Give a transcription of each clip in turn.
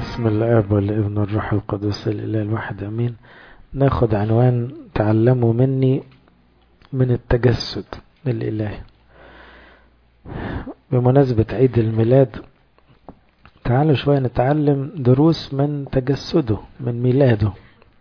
بسم الاب والابن والروح القدس الاله الواحد امين ناخد عنوان تعلموا مني من التجسد الالهي بمناسبة عيد الميلاد تعالوا شوية نتعلم دروس من تجسده من ميلاده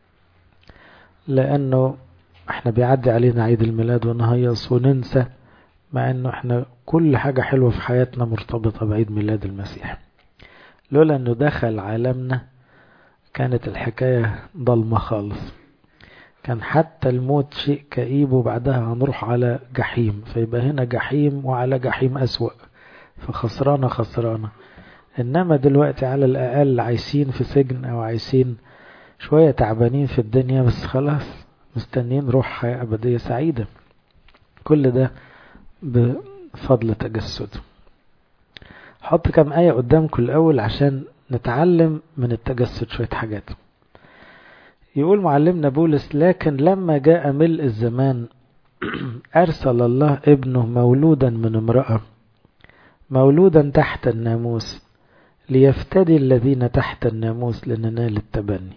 لأنه احنا بيعدي علينا عيد الميلاد ونهيص وننسى مع انه احنا كل حاجة حلوة في حياتنا مرتبطة بعيد ميلاد المسيح لولا انه دخل عالمنا كانت الحكاية ضلمة خالص كان حتى الموت شيء كئيب وبعدها هنروح على جحيم فيبقى هنا جحيم وعلى جحيم أسوأ فخسرانة خسرانة إنما دلوقتي على الأقل عايشين في سجن أو عايشين شوية تعبانين في الدنيا بس خلاص مستنين روح حياة أبدية سعيدة كل ده بفضل تجسد حط كم آية قدامكم الأول عشان نتعلم من التجسد شوية حاجات يقول معلمنا بولس لكن لما جاء ملء الزمان أرسل الله ابنه مولودا من امرأة مولودا تحت الناموس ليفتدي الذين تحت الناموس لننال التبني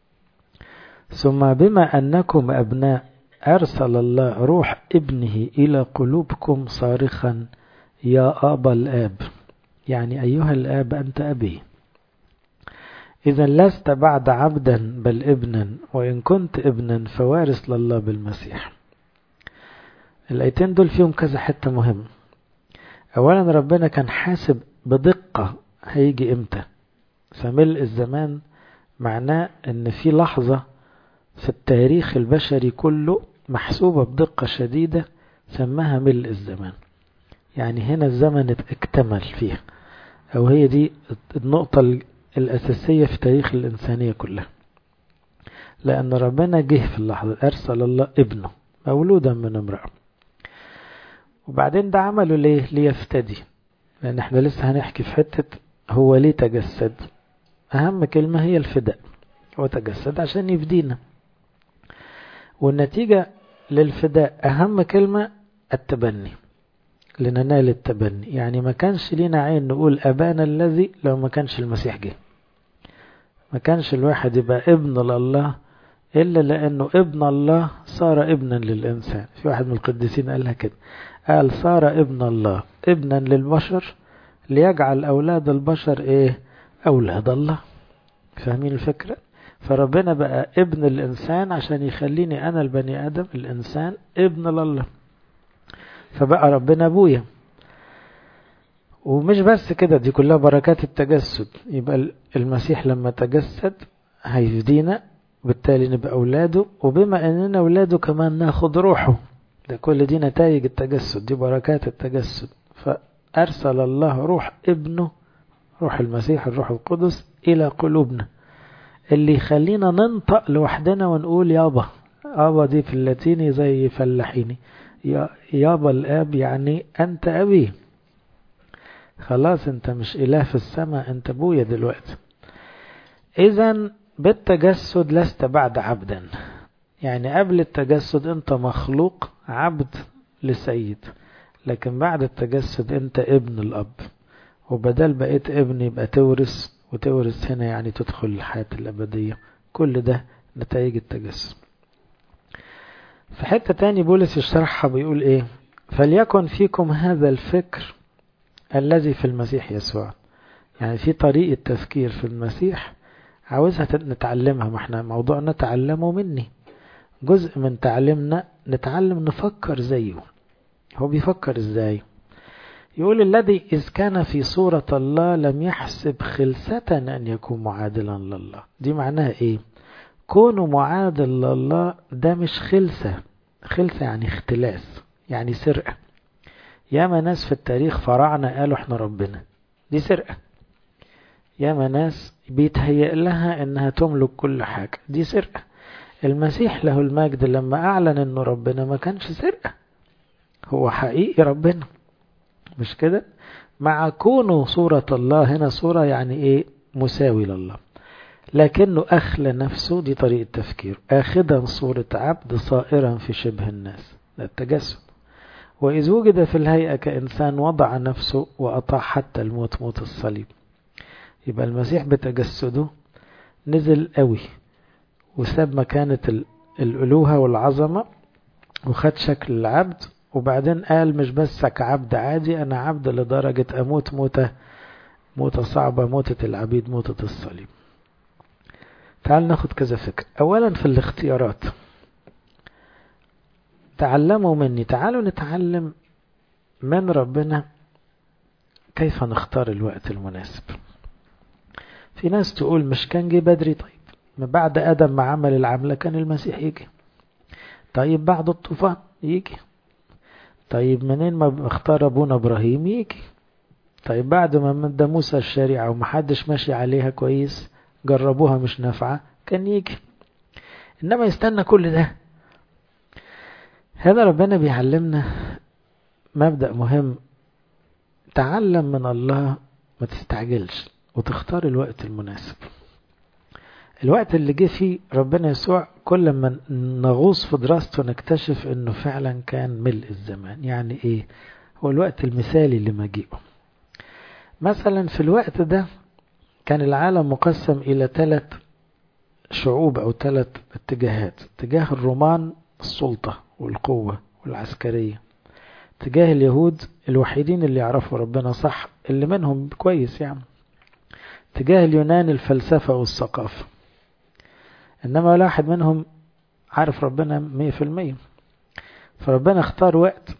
ثم بما أنكم أبناء أرسل الله روح ابنه إلى قلوبكم صارخا يا أبا الآب يعني أيها الآب أنت أبي إذا لست بعد عبدا بل ابنا وإن كنت ابنا فوارث لله بالمسيح الآيتين دول فيهم كذا حتة مهم أولا ربنا كان حاسب بدقة هيجي إمتى فملء الزمان معناه إن في لحظة في التاريخ البشري كله محسوبة بدقة شديدة سماها ملء الزمان يعني هنا الزمن اكتمل فيها أو هي دي النقطة الأساسية في تاريخ الإنسانية كلها لأن ربنا جه في اللحظة أرسل الله ابنه مولودا من امرأة وبعدين ده عمله ليه ليفتدي لأن احنا لسه هنحكي في حتة هو ليه تجسد أهم كلمة هي الفداء هو تجسد عشان يفدينا والنتيجة للفداء أهم كلمة التبني لننال التبني يعني ما كانش لينا عين نقول أبانا الذي لو ما كانش المسيح جه ما كانش الواحد يبقى ابن لله إلا لأنه ابن الله صار ابنا للإنسان في واحد من القديسين قالها كده قال صار ابن الله ابنا للبشر ليجعل أولاد البشر إيه أولاد الله فاهمين الفكرة فربنا بقى ابن الإنسان عشان يخليني أنا البني آدم الإنسان ابن لله فبقى ربنا أبويا ومش بس كده دي كلها بركات التجسد يبقى المسيح لما تجسد هيفدينا بالتالي نبقى أولاده وبما أننا أولاده كمان ناخد روحه ده كل دي نتائج التجسد دي بركات التجسد فأرسل الله روح ابنه روح المسيح الروح القدس إلى قلوبنا اللي يخلينا ننطق لوحدنا ونقول يابا يابا دي في اللاتيني زي فلاحيني يابا الآب يعني أنت أبي خلاص أنت مش إله في السماء أنت أبويا دلوقتي إذا بالتجسد لست بعد عبدا يعني قبل التجسد أنت مخلوق عبد لسيد لكن بعد التجسد أنت ابن الأب وبدل بقيت ابن يبقى تورث وتورث هنا يعني تدخل الحياة الأبدية كل ده نتائج التجسد في حتة تاني بولس يشرحها بيقول ايه فليكن فيكم هذا الفكر الذي في المسيح يسوع يعني في طريقة تفكير في المسيح عاوزها نتعلمها ما احنا موضوعنا تعلموا مني جزء من تعلمنا نتعلم نفكر زيه هو بيفكر ازاي يقول الذي إذ كان في صورة الله لم يحسب خلسة أن يكون معادلا لله دي معناها إيه كونه معادل لله ده مش خلسة خلسة يعني اختلاس يعني سرقة ياما ناس في التاريخ فراعنة قالوا احنا ربنا دي سرقة ياما ناس بيتهيأ لها انها تملك كل حاجة دي سرقة المسيح له المجد لما اعلن انه ربنا ما كانش سرقة هو حقيقي ربنا مش كده مع كونه صورة الله هنا صورة يعني ايه مساوي لله لكنه أخلى نفسه دي طريقة تفكير آخذا صورة عبد صائرا في شبه الناس ده التجسد وإذ وجد في الهيئة كإنسان وضع نفسه وأطاع حتى الموت موت الصليب يبقى المسيح بتجسده نزل قوي وساب مكانة الألوهة والعظمة وخد شكل العبد وبعدين قال مش بس كعبد عادي أنا عبد لدرجة أموت موتة موتة صعبة موتة العبيد موتة الصليب تعال ناخد كذا فكرة أولا في الاختيارات تعلموا مني تعالوا نتعلم من ربنا كيف نختار الوقت المناسب في ناس تقول مش كان جه بدري طيب ما بعد آدم ما عمل العملة كان المسيح يجي طيب بعد الطوفان يجي طيب منين ما اختار أبونا إبراهيم يجي طيب بعد ما مدى موسى الشريعة ومحدش ماشي عليها كويس جربوها مش نافعة كان يجي إنما يستنى كل ده هذا ربنا بيعلمنا مبدأ مهم تعلم من الله ما تستعجلش وتختار الوقت المناسب الوقت اللي جه فيه ربنا يسوع كل ما نغوص في دراسته نكتشف انه فعلا كان ملء الزمان يعني ايه هو الوقت المثالي لمجيئه مثلا في الوقت ده كان العالم مقسم الى ثلاث شعوب او ثلاث اتجاهات اتجاه الرومان السلطة والقوة والعسكرية اتجاه اليهود الوحيدين اللي يعرفوا ربنا صح اللي منهم كويس يعني اتجاه اليونان الفلسفة والثقافة إنما ولا واحد منهم عارف ربنا مية في المية فربنا اختار وقت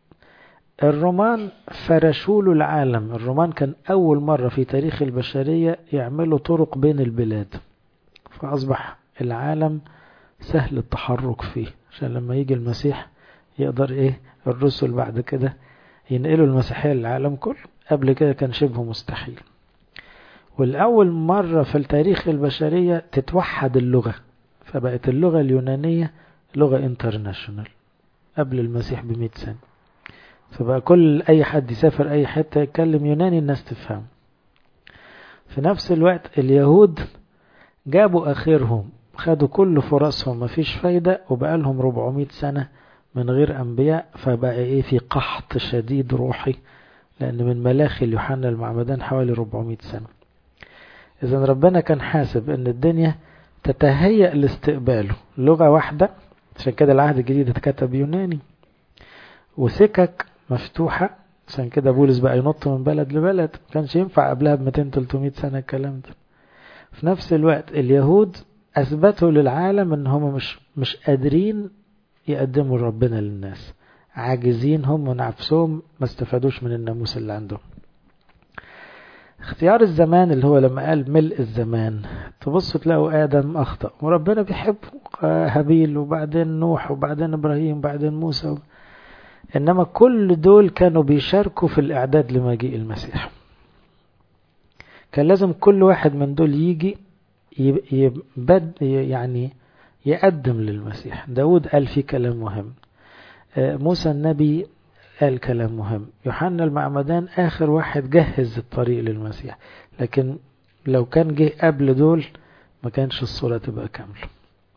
الرومان فرشوا له العالم الرومان كان أول مرة في تاريخ البشرية يعملوا طرق بين البلاد فأصبح العالم سهل التحرك فيه عشان لما يجي المسيح يقدر ايه الرسل بعد كده ينقلوا المسيحية للعالم كله قبل كده كان شبه مستحيل والأول مرة في التاريخ البشرية تتوحد اللغة فبقت اللغة اليونانية لغة انترناشونال قبل المسيح بمئة سنة فبقى كل أي حد يسافر أي حتة يتكلم يوناني الناس تفهم في نفس الوقت اليهود جابوا آخرهم خدوا كل فرصهم مفيش فايدة وبقى لهم 400 سنة من غير أنبياء فبقى إيه في قحط شديد روحي لأن من ملاخي ليوحنا المعمدان حوالي 400 سنة إذا ربنا كان حاسب أن الدنيا تتهيأ لاستقباله لغة واحدة عشان كده العهد الجديد اتكتب يوناني وسكك مفتوحة عشان كده بولس بقى ينط من بلد لبلد ما كانش ينفع قبلها ب 200 300 سنة الكلام ده في نفس الوقت اليهود أثبتوا للعالم أن هم مش مش قادرين يقدموا ربنا للناس عاجزين هم نفسهم ما استفادوش من الناموس اللي عندهم اختيار الزمان اللي هو لما قال ملء الزمان تبصوا تلاقوا آدم أخطأ وربنا بيحبه هابيل وبعدين نوح وبعدين إبراهيم وبعدين موسى و... إنما كل دول كانوا بيشاركوا في الإعداد لمجيء المسيح كان لازم كل واحد من دول يجي يبد يعني يقدم للمسيح داود قال فيه كلام مهم موسى النبي قال كلام مهم يوحنا المعمدان آخر واحد جهز الطريق للمسيح لكن لو كان جه قبل دول ما كانش الصورة تبقى كاملة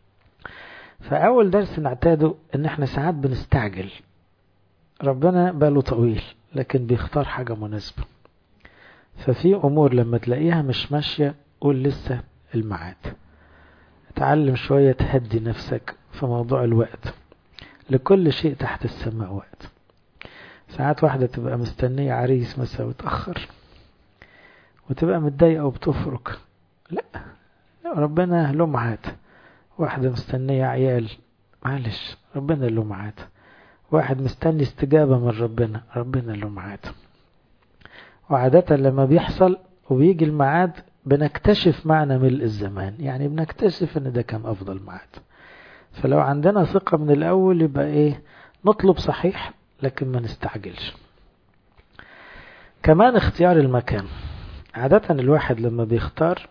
فأول درس نعتاده إن إحنا ساعات بنستعجل ربنا باله طويل لكن بيختار حاجة مناسبة ففي أمور لما تلاقيها مش ماشية قول لسه الميعاد اتعلم شوية تهدي نفسك في موضوع الوقت لكل شيء تحت السماء وقت ساعات واحدة تبقى مستنية عريس مثلا وتأخر وتبقى متضايقة وبتفرك لا ربنا له ميعاد واحدة مستنية عيال معلش ربنا له ميعاد واحد مستني استجابة من ربنا ربنا له ميعاد وعادة لما بيحصل وبيجي الميعاد بنكتشف معنى ملء الزمان يعني بنكتشف ان ده كان افضل ميعاد فلو عندنا ثقة من الاول يبقى ايه نطلب صحيح لكن ما نستعجلش كمان اختيار المكان عادة الواحد لما بيختار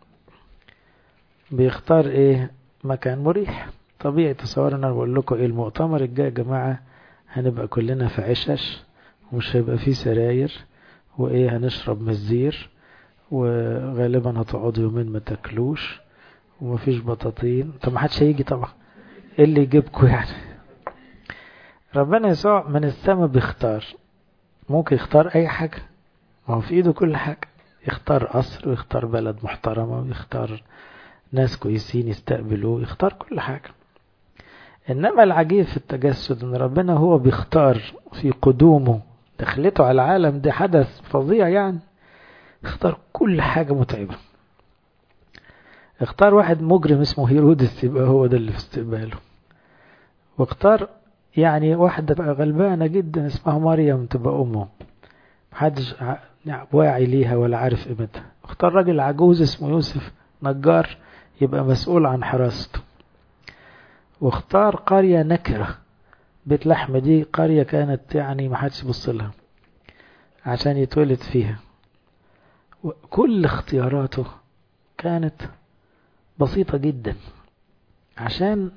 بيختار ايه مكان مريح طبيعي تصور انا بقول لكم ايه المؤتمر الجاي يا جماعة هنبقى كلنا في عشش ومش هيبقى فيه سراير وايه هنشرب مزير وغالبا هتقعدوا يومين ما تاكلوش ومفيش بطاطين طب ما حدش هيجي طبعا ايه اللي يجيبكم يعني ربنا يسوع من السماء بيختار ممكن يختار اي حاجة ما هو في ايده كل حاجة يختار قصر ويختار بلد محترمة ويختار ناس كويسين يستقبلوه يختار كل حاجة إنما العجيب في التجسد إن ربنا هو بيختار في قدومه دخلته على العالم ده حدث فظيع يعني اختار كل حاجة متعبة اختار واحد مجرم اسمه هيرودس يبقى هو ده اللي في استقباله واختار يعني واحدة بقى غلبانة جدا اسمها مريم تبقى أمه محدش واعي ليها ولا عارف قيمتها اختار راجل عجوز اسمه يوسف نجار يبقى مسؤول عن حراسته واختار قرية نكرة بيت لحم دي قرية كانت يعني محدش بص لها عشان يتولد فيها كل اختياراته كانت بسيطة جدا عشان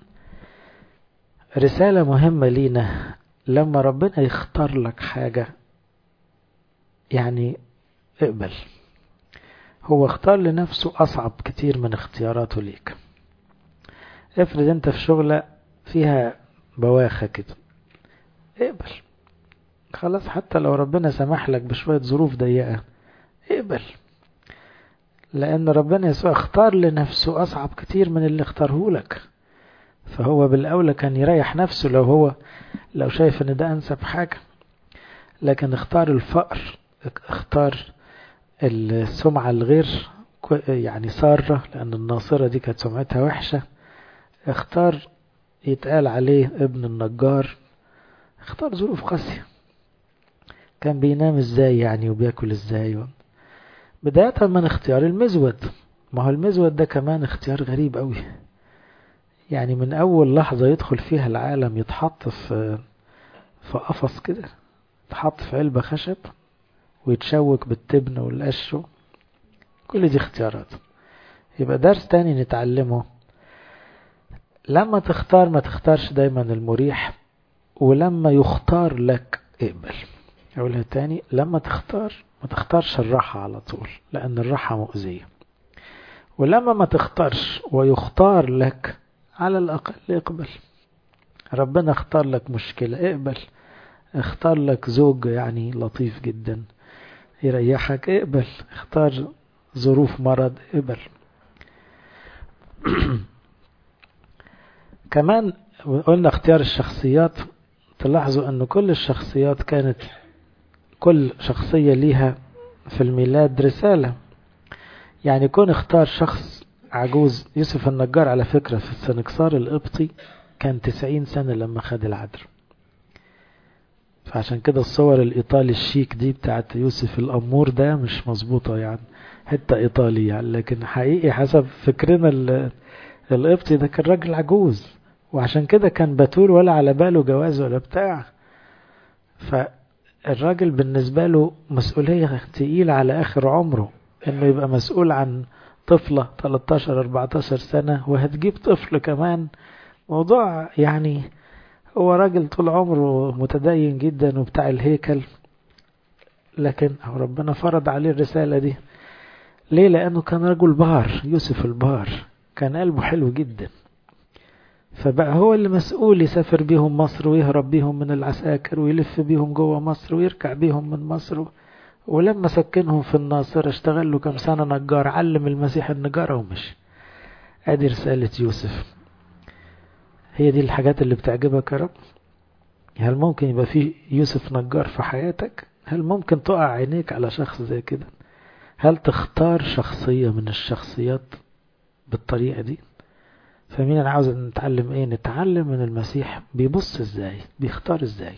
رسالة مهمة لينا لما ربنا يختار لك حاجة يعني اقبل هو اختار لنفسه أصعب كتير من اختياراته ليك افرض انت في شغلة فيها بواخة كده اقبل خلاص حتى لو ربنا سمح لك بشوية ظروف ضيقة اقبل لأن ربنا يسوع اختار لنفسه أصعب كتير من اللي اختاره لك فهو بالأولى كان يريح نفسه لو هو لو شايف ان ده أنسب حاجة لكن اختار الفقر اختار السمعة الغير يعني سارة لأن الناصرة دي كانت سمعتها وحشة اختار يتقال عليه ابن النجار اختار ظروف قاسية كان بينام ازاي يعني وبياكل ازاي بداية من اختيار المزود ما هو المزود ده كمان اختيار غريب قوي يعني من أول لحظة يدخل فيها العالم يتحط في في قفص كده يتحط في علبة خشب ويتشوك بالتبن والقش كل دي اختيارات يبقى درس تاني نتعلمه لما تختار ما تختارش دايما المريح ولما يختار لك اقبل أقولها تاني لما تختار ما تختارش الراحة على طول لأن الراحة مؤذية ولما ما تختارش ويختار لك على الأقل اقبل ربنا اختار لك مشكلة اقبل اختار لك زوج يعني لطيف جدا يريحك اقبل اختار ظروف مرض اقبل كمان قلنا اختيار الشخصيات تلاحظوا أن كل الشخصيات كانت كل شخصية ليها في الميلاد رسالة يعني كون اختار شخص عجوز يوسف النجار على فكرة في السنكسار القبطي كان تسعين سنة لما خد العذر فعشان كده الصور الإيطالي الشيك دي بتاعت يوسف الأمور ده مش مظبوطة يعني حتة إيطالي يعني لكن حقيقي حسب فكرنا القبطي ده كان راجل عجوز وعشان كده كان بتول ولا على باله جواز ولا بتاع فالراجل بالنسبة له مسؤولية تقيلة على آخر عمره انه يبقى مسؤول عن طفلة 13 14 سنة وهتجيب طفل كمان موضوع يعني هو راجل طول عمره متدين جدا وبتاع الهيكل لكن ربنا فرض عليه الرسالة دي ليه لأنه كان رجل بار يوسف البار كان قلبه حلو جدا فبقى هو اللي مسؤول يسافر بيهم مصر ويهرب بيهم من العساكر ويلف بيهم جوه مصر ويركع بيهم من مصر ولما سكنهم في الناصرة اشتغل له كم سنة نجار علم المسيح النجارة ومشي ادي رسالة يوسف هي دي الحاجات اللي بتعجبك يا رب هل ممكن يبقى في يوسف نجار في حياتك هل ممكن تقع عينيك على شخص زي كده هل تختار شخصية من الشخصيات بالطريقة دي فمين انا عاوز نتعلم ايه نتعلم من المسيح بيبص ازاي بيختار ازاي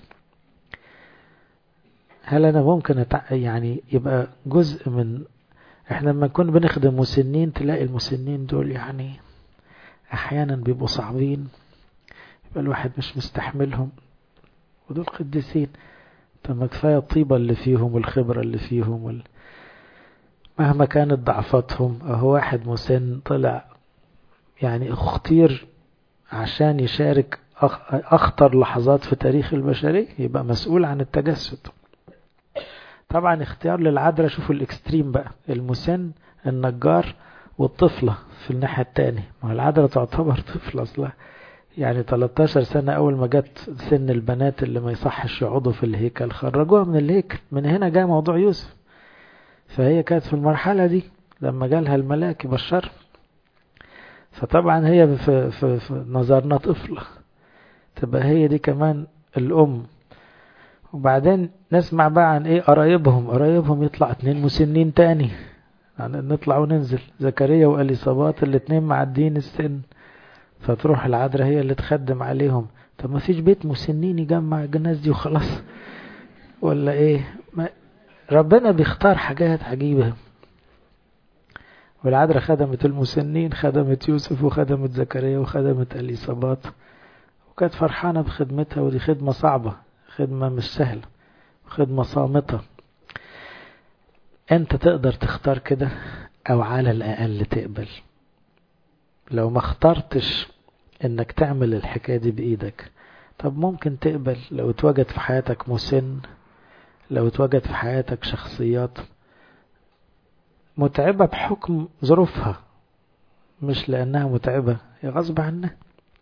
هل انا ممكن أتع... يعني يبقى جزء من احنا لما نكون بنخدم مسنين تلاقي المسنين دول يعني احيانا بيبقوا صعبين يبقى الواحد مش مستحملهم ودول قديسين طب كفايه الطيبه اللي فيهم والخبره اللي فيهم وال... مهما كانت ضعفاتهم اهو واحد مسن طلع يعني اختير عشان يشارك اخطر لحظات في تاريخ البشرية يبقى مسؤول عن التجسد طبعا اختيار للعذراء شوفوا الاكستريم بقى المسن النجار والطفلة في الناحية التانية ما العذراء تعتبر طفل اصلا يعني 13 سنة أول ما جت سن البنات اللي ما يصحش يقعدوا في الهيكل خرجوها من الهيكل من هنا جاء موضوع يوسف فهي كانت في المرحلة دي لما جالها الملاك يبشر فطبعا هي في, في, في نظرنا طفلة تبقى هي دي كمان الأم وبعدين نسمع بقى عن ايه قرايبهم قرايبهم يطلع اتنين مسنين تاني يعني نطلع وننزل زكريا واليصابات الاتنين معدين السن فتروح العذراء هي اللي تخدم عليهم طب ما فيش بيت مسنين يجمع الناس دي وخلاص ولا ايه ما ربنا بيختار حاجات عجيبة والعذراء خدمت المسنين خدمت يوسف وخدمت زكريا وخدمت اليصابات وكانت فرحانة بخدمتها ودي خدمة صعبة خدمة مش سهلة خدمة صامتة انت تقدر تختار كده او على الاقل تقبل لو ما اخترتش انك تعمل الحكاية دي بايدك طب ممكن تقبل لو اتوجد في حياتك مسن لو اتوجد في حياتك شخصيات متعبة بحكم ظروفها مش لأنها متعبة هي غصب عنها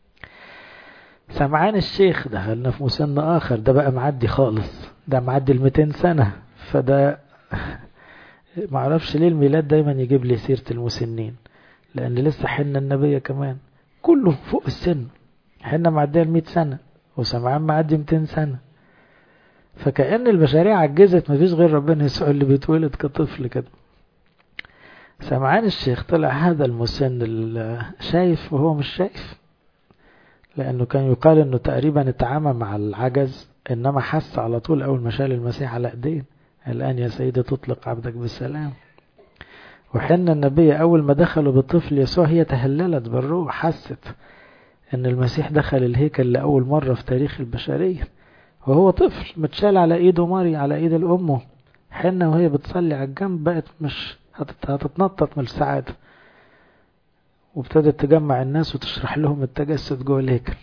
سمعان الشيخ دخلنا في مسن آخر ده بقى معدي خالص ده معدي الميتين سنة فده معرفش ليه الميلاد دايما يجيب لي سيرة المسنين لأن لسه حنا النبي كمان كله فوق السن حنا معدية المية سنة وسمعان معدي ميتين سنة فكأن البشرية عجزت مفيش غير ربنا يسوع اللي بيتولد كطفل كده سمعان الشيخ طلع هذا المسن شايف وهو مش شايف لأنه كان يقال أنه تقريبا اتعامى مع العجز إنما حس على طول أول ما شال المسيح على إيديه الآن يا سيدي تطلق عبدك بالسلام وحين النبي أول ما دخلوا بالطفل يسوع هي تهللت بالروح حست أن المسيح دخل الهيكل لأول مرة في تاريخ البشرية وهو طفل متشال على إيده ماري على إيد الأمه حنة وهي بتصلي على الجنب بقت مش هتتنطط من السعادة وابتدت تجمع الناس وتشرح لهم التجسد جوه الهيكل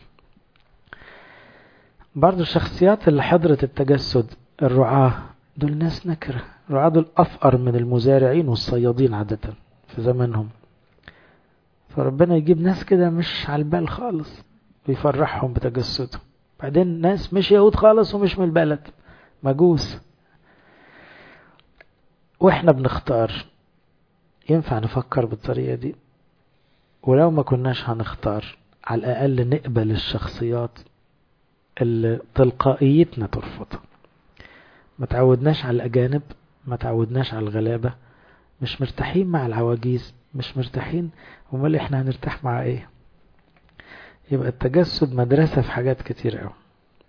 برضو الشخصيات اللي حضرت التجسد الرعاة دول ناس نكرة الرعاة دول أفقر من المزارعين والصيادين عادة في زمانهم فربنا يجيب ناس كده مش على البال خالص ويفرحهم بتجسده بعدين ناس مش يهود خالص ومش من البلد مجوس واحنا بنختار ينفع نفكر بالطريقة دي ولو ما كناش هنختار على الأقل نقبل الشخصيات اللي تلقائيتنا ترفضها ما تعودناش على الأجانب ما تعودناش على الغلابة مش مرتاحين مع العواجيز مش مرتاحين امال احنا هنرتاح مع ايه يبقى التجسد مدرسة في حاجات كتير قوي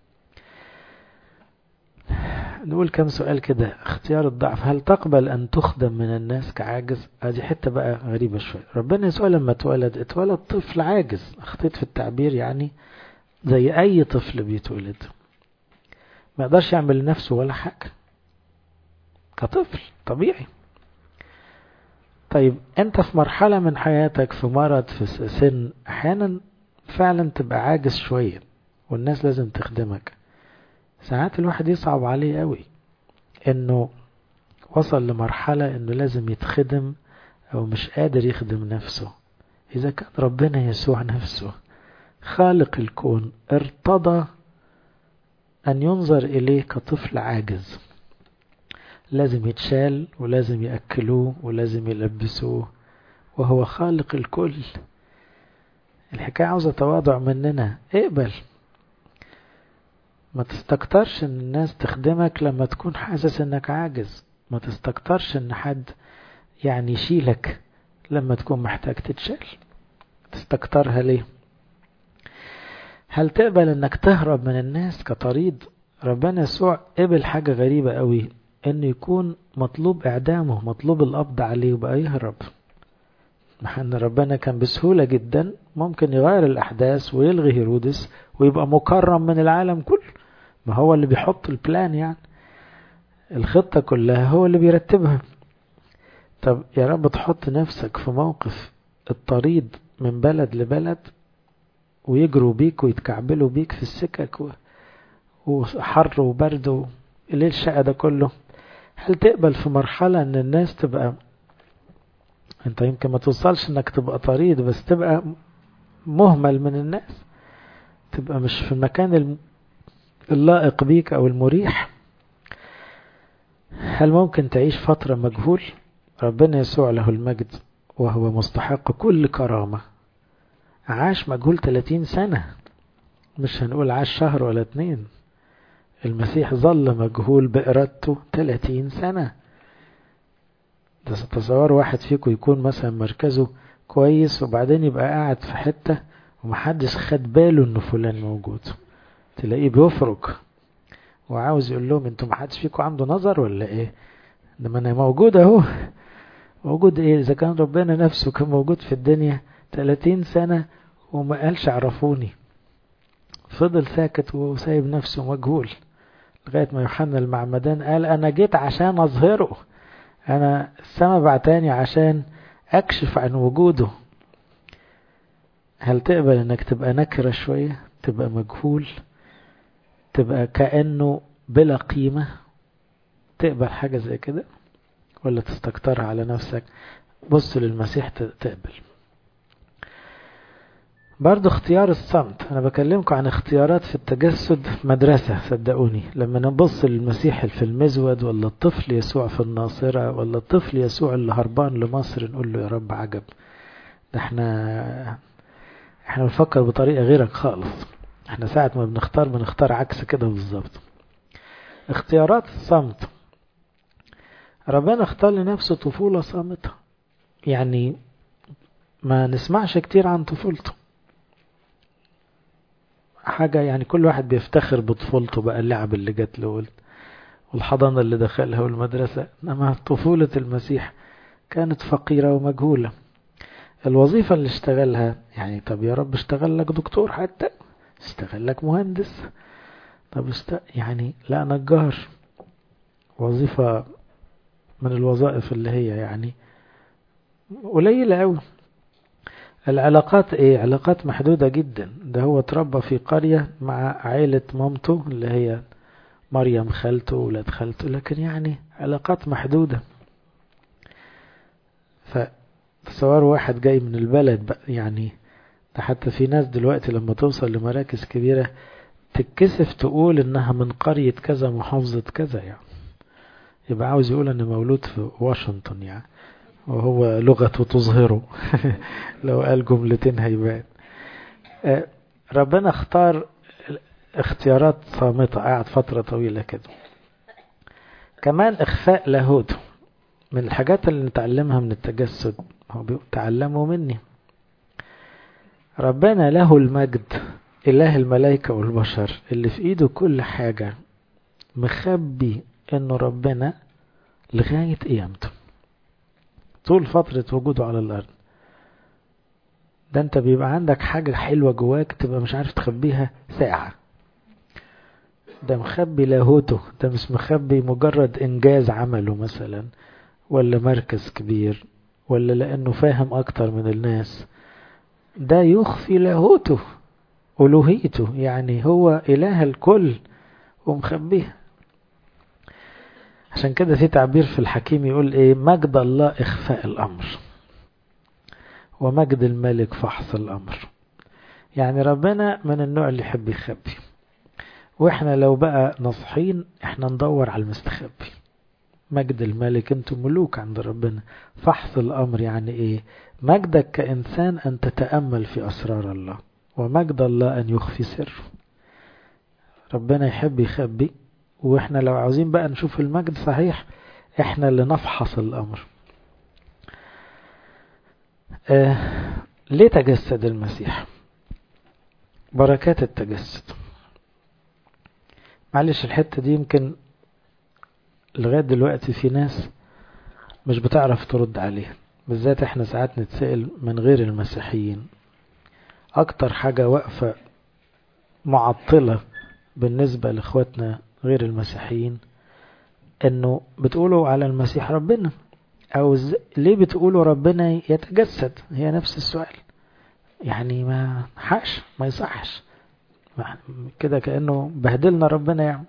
نقول كم سؤال كده اختيار الضعف هل تقبل أن تخدم من الناس كعاجز هذه حتة بقى غريبة شوية ربنا يسوع لما اتولد اتولد طفل عاجز اخطيت في التعبير يعني زي أي طفل بيتولد ما يقدرش يعمل لنفسه ولا حاجة كطفل طبيعي طيب انت في مرحلة من حياتك في مرض في سن احيانا فعلا تبقى عاجز شوية والناس لازم تخدمك ساعات الواحد يصعب عليه قوي انه وصل لمرحلة انه لازم يتخدم او مش قادر يخدم نفسه اذا كان ربنا يسوع نفسه خالق الكون ارتضى ان ينظر اليه كطفل عاجز لازم يتشال ولازم يأكلوه ولازم يلبسوه وهو خالق الكل الحكاية عاوزة تواضع مننا اقبل ما تستكترش ان الناس تخدمك لما تكون حاسس انك عاجز ما تستكترش ان حد يعني يشيلك لما تكون محتاج تتشال تستكترها ليه هل تقبل انك تهرب من الناس كطريد ربنا يسوع قبل حاجة غريبة قوي انه يكون مطلوب اعدامه مطلوب القبض عليه وبقى يهرب مع ان ربنا كان بسهولة جدا ممكن يغير الاحداث ويلغي هيرودس ويبقى مكرم من العالم كله ما هو اللي بيحط البلان يعني الخطة كلها هو اللي بيرتبها طب يا رب تحط نفسك في موقف الطريد من بلد لبلد ويجروا بيك ويتكعبلوا بيك في السكك و... وحر وبرد الليل الشقة ده كله هل تقبل في مرحلة ان الناس تبقى انت يمكن ما توصلش انك تبقى طريد بس تبقى مهمل من الناس تبقى مش في المكان اللائق بيك او المريح هل ممكن تعيش فترة مجهول ربنا يسوع له المجد وهو مستحق كل كرامة عاش مجهول 30 سنة مش هنقول عاش شهر ولا اتنين المسيح ظل مجهول بإرادته 30 سنة تصور واحد فيكم يكون مثلا مركزه كويس وبعدين يبقى قاعد في حتة ومحدش خد باله انه فلان موجود تلاقيه بيفرك وعاوز يقول لهم انتوا محدش فيكم عنده نظر ولا ايه انما انا موجود اهو موجود ايه اذا كان ربنا نفسه كان موجود في الدنيا 30 سنة وما قالش عرفوني فضل ساكت وسايب نفسه مجهول لغاية ما يوحنا المعمدان قال انا جيت عشان اظهره انا السما بعتاني عشان اكشف عن وجوده هل تقبل انك تبقى نكرة شوية تبقى مجهول تبقى كأنه بلا قيمة تقبل حاجة زي كده ولا تستكترها على نفسك بص للمسيح تقبل برضو اختيار الصمت انا بكلمكم عن اختيارات في التجسد مدرسة صدقوني لما نبص للمسيح في المزود ولا الطفل يسوع في الناصرة ولا الطفل يسوع اللي هربان لمصر نقول له يا رب عجب ده احنا احنا بنفكر بطريقة غيرك خالص احنا ساعة ما بنختار بنختار عكس كده بالظبط اختيارات الصمت ربنا اختار لنفسه طفولة صامتة يعني ما نسمعش كتير عن طفولته حاجة يعني كل واحد بيفتخر بطفولته بقى اللعب اللي جات له والحضانة اللي دخلها والمدرسة إنما طفولة المسيح كانت فقيرة ومجهولة الوظيفة اللي اشتغلها يعني طب يا رب اشتغل لك دكتور حتى اشتغل لك مهندس طب است... يعني لا نجار وظيفة من الوظائف اللي هي يعني قليلة أوي العلاقات ايه علاقات محدودة جدا ده هو اتربى في قرية مع عائلة مامته اللي هي مريم خالته ولاد خالته لكن يعني علاقات محدودة فتصور واحد جاي من البلد بقى يعني ده حتى في ناس دلوقتي لما توصل لمراكز كبيرة تتكسف تقول انها من قرية كذا محافظة كذا يعني يبقى عاوز يقول انا مولود في واشنطن يعني وهو لغته تظهره لو قال جملتين هيبان ربنا اختار اختيارات صامتة قعد فترة طويلة كده كمان اخفاء لاهوته من الحاجات اللي نتعلمها من التجسد هو تعلموا مني ربنا له المجد إله الملائكة والبشر اللي في إيده كل حاجة مخبي إنه ربنا لغاية قيامته طول فترة وجوده على الأرض ده أنت بيبقى عندك حاجة حلوة جواك تبقى مش عارف تخبيها ساعة ده مخبي لاهوته ده مش مخبي مجرد إنجاز عمله مثلا ولا مركز كبير ولا لأنه فاهم أكتر من الناس ده يخفي لاهوته ألوهيته يعني هو إله الكل ومخبيها عشان كده في تعبير في الحكيم يقول ايه مجد الله اخفاء الامر ومجد الملك فحص الامر يعني ربنا من النوع اللي يحب يخبي واحنا لو بقى نصحين احنا ندور على المستخبي مجد الملك انتم ملوك عند ربنا فحص الامر يعني ايه مجدك كانسان ان تتامل في اسرار الله ومجد الله ان يخفي سره ربنا يحب يخبي واحنا لو عاوزين بقى نشوف المجد صحيح احنا اللي نفحص الامر آه ليه تجسد المسيح بركات التجسد معلش الحتة دي يمكن لغاية دلوقتي في ناس مش بتعرف ترد عليها بالذات احنا ساعات نتسأل من غير المسيحيين اكتر حاجة واقفة معطلة بالنسبة لاخواتنا غير المسيحيين انه بتقولوا على المسيح ربنا او ليه بتقولوا ربنا يتجسد هي نفس السؤال يعني ما حقش ما يصحش كده كأنه بهدلنا ربنا يعني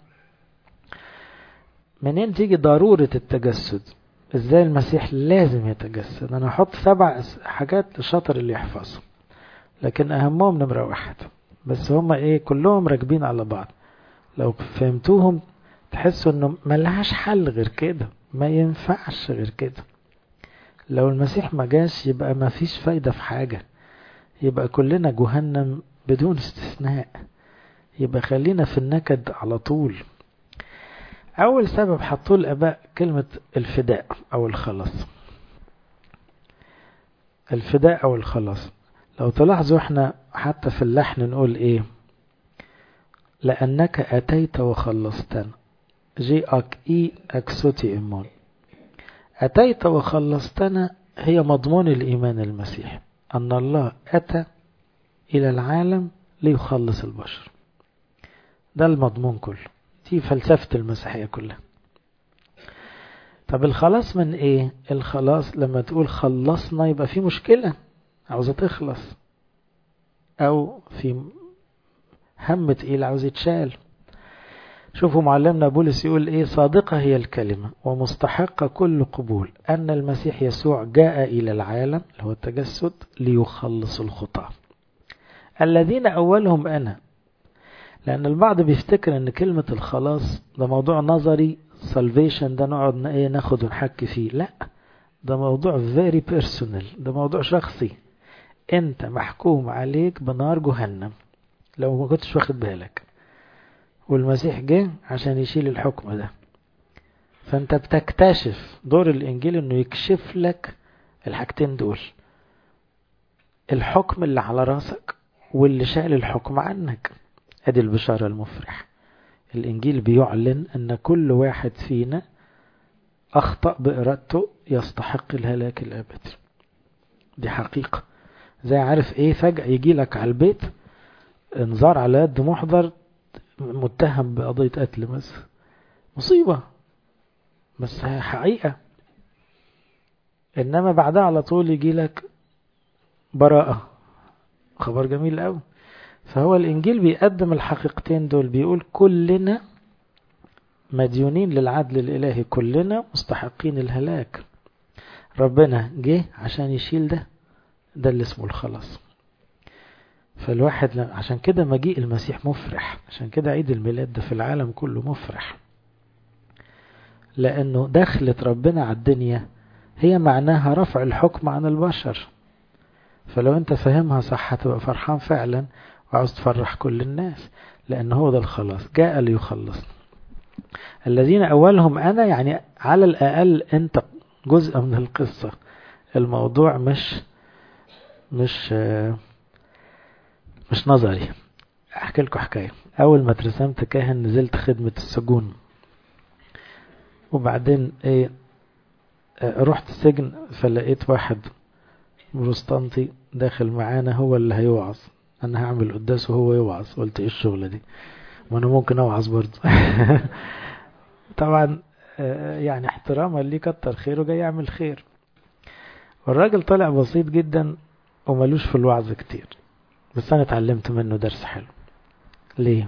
منين تيجي ضرورة التجسد ازاي المسيح لازم يتجسد انا احط سبع حاجات للشاطر اللي يحفظهم لكن اهمهم نمرة واحد بس هما ايه كلهم راكبين على بعض لو فهمتوهم تحسوا انه ملهاش حل غير كده ما ينفعش غير كده لو المسيح ما جاش يبقى ما فيش فايدة في حاجة يبقى كلنا جهنم بدون استثناء يبقى خلينا في النكد على طول أول سبب حطوه الآباء كلمة الفداء أو الخلاص الفداء أو الخلاص لو تلاحظوا احنا حتى في اللحن نقول ايه لأنك أتيت وخلصتنا جي أك إي أكسوتي إيمون أتيت وخلصتنا هي مضمون الإيمان المسيحي أن الله أتى إلى العالم ليخلص البشر ده المضمون كله دي فلسفة المسيحية كلها طب الخلاص من ايه الخلاص لما تقول خلصنا يبقى في مشكلة عاوزة تخلص او في هم تقيل عاوز يتشال شوفوا معلمنا بولس يقول ايه صادقة هي الكلمة ومستحقة كل قبول ان المسيح يسوع جاء الى العالم اللي هو التجسد ليخلص الخطاة الذين اولهم انا لان البعض بيفتكر ان كلمة الخلاص ده موضوع نظري salvation ده نقعد ايه ناخد ونحكي فيه لا ده موضوع very personal ده موضوع شخصي انت محكوم عليك بنار جهنم لو ما كنتش واخد بالك والمسيح جه عشان يشيل الحكم ده فانت بتكتشف دور الانجيل انه يكشف لك الحاجتين دول الحكم اللي على راسك واللي شال الحكم عنك ادي البشارة المفرح الانجيل بيعلن ان كل واحد فينا اخطأ بارادته يستحق الهلاك الابدي دي حقيقة زي عارف ايه فجأة يجي لك على البيت انذار على يد محضر متهم بقضية قتل بس مصيبة بس هي حقيقة انما بعدها على طول يجي لك براءة خبر جميل قوي فهو الانجيل بيقدم الحقيقتين دول بيقول كلنا مديونين للعدل الالهي كلنا مستحقين الهلاك ربنا جه عشان يشيل ده ده اللي اسمه الخلاص فالواحد عشان كده مجيء المسيح مفرح عشان كده عيد الميلاد ده في العالم كله مفرح لأنه دخلة ربنا على الدنيا هي معناها رفع الحكم عن البشر فلو انت فاهمها صح هتبقى فرحان فعلا وعاوز تفرح كل الناس لأن هو ده الخلاص جاء ليخلص الذين أولهم أنا يعني على الأقل أنت جزء من القصة الموضوع مش مش مش نظري احكي لكم حكايه اول ما اترسمت كاهن نزلت خدمه السجون وبعدين ايه رحت السجن فلقيت واحد بروستانتي داخل معانا هو اللي هيوعظ انا هعمل قداس وهو يوعظ قلت ايه الشغله دي وانا ممكن اوعظ برضه طبعا يعني احتراما ليه كتر خيره جاي يعمل خير والراجل طلع بسيط جدا وملوش في الوعظ كتير بس انا اتعلمت منه درس حلو ليه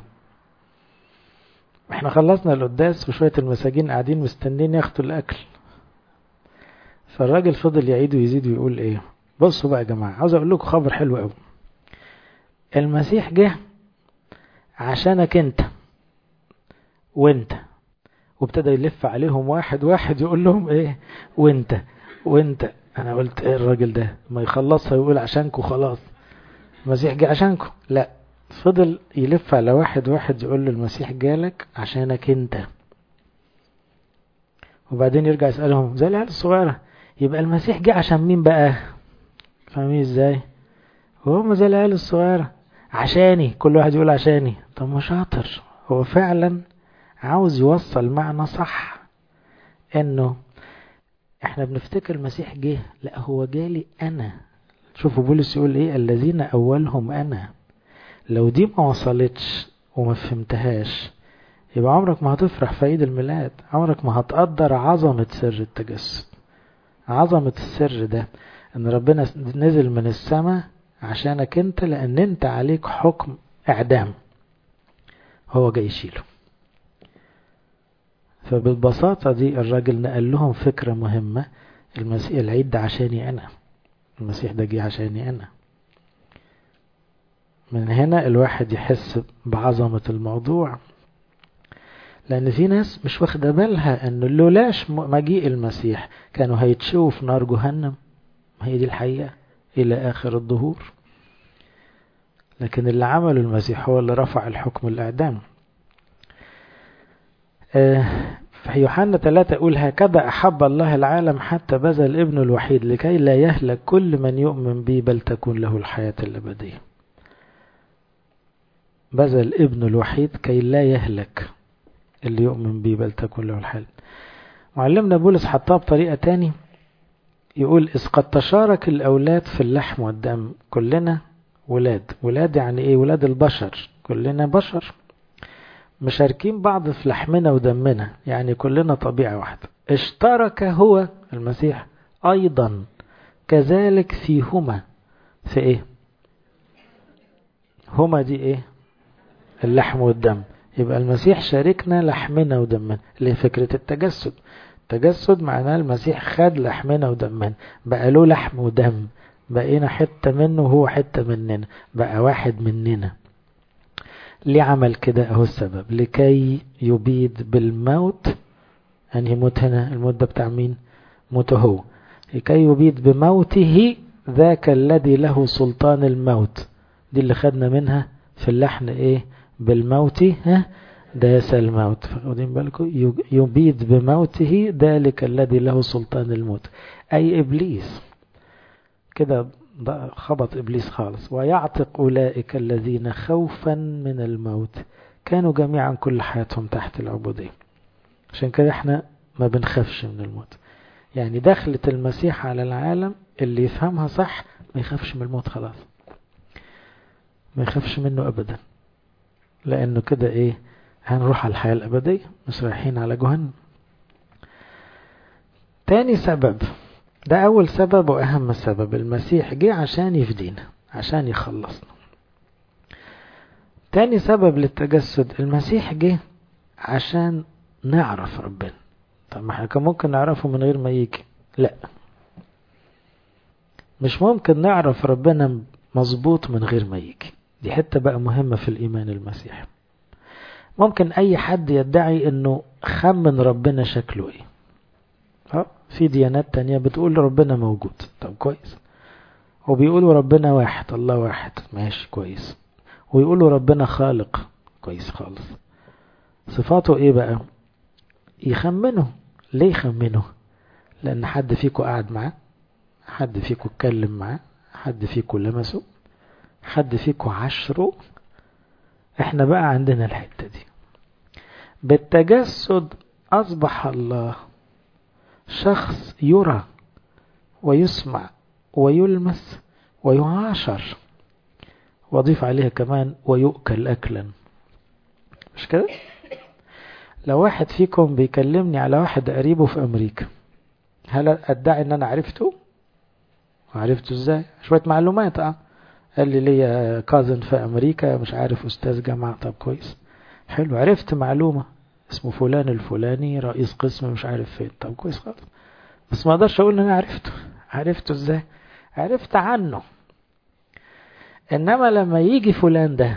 احنا خلصنا القداس وشوية المساجين قاعدين مستنين ياخدوا الاكل فالراجل فضل يعيد ويزيد ويقول ايه بصوا بقى يا جماعة عاوز اقول لكم خبر حلو قوي المسيح جه عشانك انت وانت وابتدى يلف عليهم واحد واحد يقول لهم ايه وانت وانت انا قلت ايه الراجل ده ما يخلصها ويقول عشانكم خلاص المسيح جه عشانكم لا فضل يلف على واحد واحد يقول له المسيح جالك عشانك انت وبعدين يرجع يسألهم زي العيال الصغيرة يبقى المسيح جه عشان مين بقى فاهمين ازاي وهم زي العيال الصغيرة عشاني كل واحد يقول عشاني طب ما شاطر هو فعلا عاوز يوصل معنى صح انه احنا بنفتكر المسيح جه لا هو جالي انا شوفوا بولس يقول ايه الذين اولهم انا لو دي ما وصلتش وما فهمتهاش يبقى عمرك ما هتفرح في عيد الميلاد عمرك ما هتقدر عظمة سر التجسد عظمة السر ده ان ربنا نزل من السماء عشانك انت لان انت عليك حكم اعدام هو جاي يشيله فبالبساطة دي الراجل نقل لهم فكرة مهمة المسيح العيد ده عشاني انا المسيح ده جه عشاني انا من هنا الواحد يحس بعظمة الموضوع لأن في ناس مش واخدة بالها أنه لولاش مجيء المسيح كانوا هيتشووا في نار جهنم هي دي الحقيقة إلى آخر الظهور لكن اللي عمله المسيح هو اللي رفع الحكم الإعدام في يوحنا 3 يقول هكذا أحب الله العالم حتى بذل ابنه الوحيد لكي لا يهلك كل من يؤمن به بل تكون له الحياة الأبدية بذل ابنه الوحيد كي لا يهلك اللي يؤمن به بل تكون له الحياة معلمنا بولس حطها بطريقة تاني يقول إذ قد تشارك الأولاد في اللحم والدم كلنا ولاد ولاد يعني إيه ولاد البشر كلنا بشر مشاركين بعض في لحمنا ودمنا يعني كلنا طبيعة واحدة اشترك هو المسيح أيضا كذلك فيهما في إيه هما دي إيه اللحم والدم يبقى المسيح شاركنا لحمنا ودمنا اللي هي فكرة التجسد التجسد معناه المسيح خد لحمنا ودمنا بقى له لحم ودم بقينا حتة منه وهو حتة مننا بقى واحد مننا ليه عمل كده اهو السبب لكي يبيد بالموت انهي موت هنا الموت ده بتاع مين موته هو لكي يبيد بموته ذاك الذي له سلطان الموت دي اللي خدنا منها في اللحن ايه بالموت ها داس الموت واخدين بالكم يبيد بموته ذلك الذي له سلطان الموت اي ابليس كده خبط إبليس خالص ويعتق أولئك الذين خوفا من الموت كانوا جميعا كل حياتهم تحت العبودية عشان كده احنا ما بنخافش من الموت يعني دخلة المسيح على العالم اللي يفهمها صح ما يخافش من الموت خلاص ما يخافش منه أبدا لأنه كده إيه هنروح على الحياة الأبدية مش رايحين على جهنم تاني سبب ده أول سبب وأهم سبب المسيح جه عشان يفدينا عشان يخلصنا تاني سبب للتجسد المسيح جه عشان نعرف ربنا طب ما احنا كان ممكن نعرفه من غير ما يجي لا مش ممكن نعرف ربنا مظبوط من غير ما يجي دي حتة بقى مهمة في الإيمان المسيحي ممكن أي حد يدعي أنه خمن ربنا شكله إيه ها في ديانات تانية بتقول ربنا موجود طب كويس وبيقولوا ربنا واحد الله واحد ماشي كويس ويقولوا ربنا خالق كويس خالص صفاته ايه بقى يخمنه ليه يخمنه لان حد فيكم قعد معاه حد فيكم اتكلم معاه حد فيكم لمسه حد فيكم عشره احنا بقى عندنا الحتة دي بالتجسد اصبح الله شخص يرى ويسمع ويلمس ويعاشر واضيف عليها كمان ويؤكل اكلا مش كده لو واحد فيكم بيكلمني على واحد قريبه في امريكا هل ادعي ان انا عرفته وعرفته ازاي شويه معلومات اه قال لي ليا كازن في امريكا مش عارف استاذ جامعه طب كويس حلو عرفت معلومه اسمه فلان الفلاني رئيس قسم مش عارف فين طب كويس خالص بس ما اقدرش اقول ان انا عرفته عرفته ازاي عرفت عنه انما لما يجي فلان ده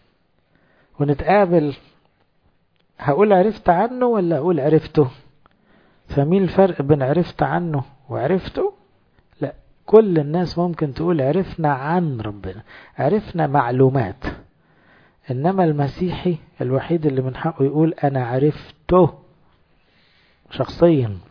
ونتقابل هقول عرفت عنه ولا اقول عرفته فمين الفرق بين عرفت عنه وعرفته لا كل الناس ممكن تقول عرفنا عن ربنا عرفنا معلومات انما المسيحي الوحيد اللي من حقه يقول انا عرفته شخصيا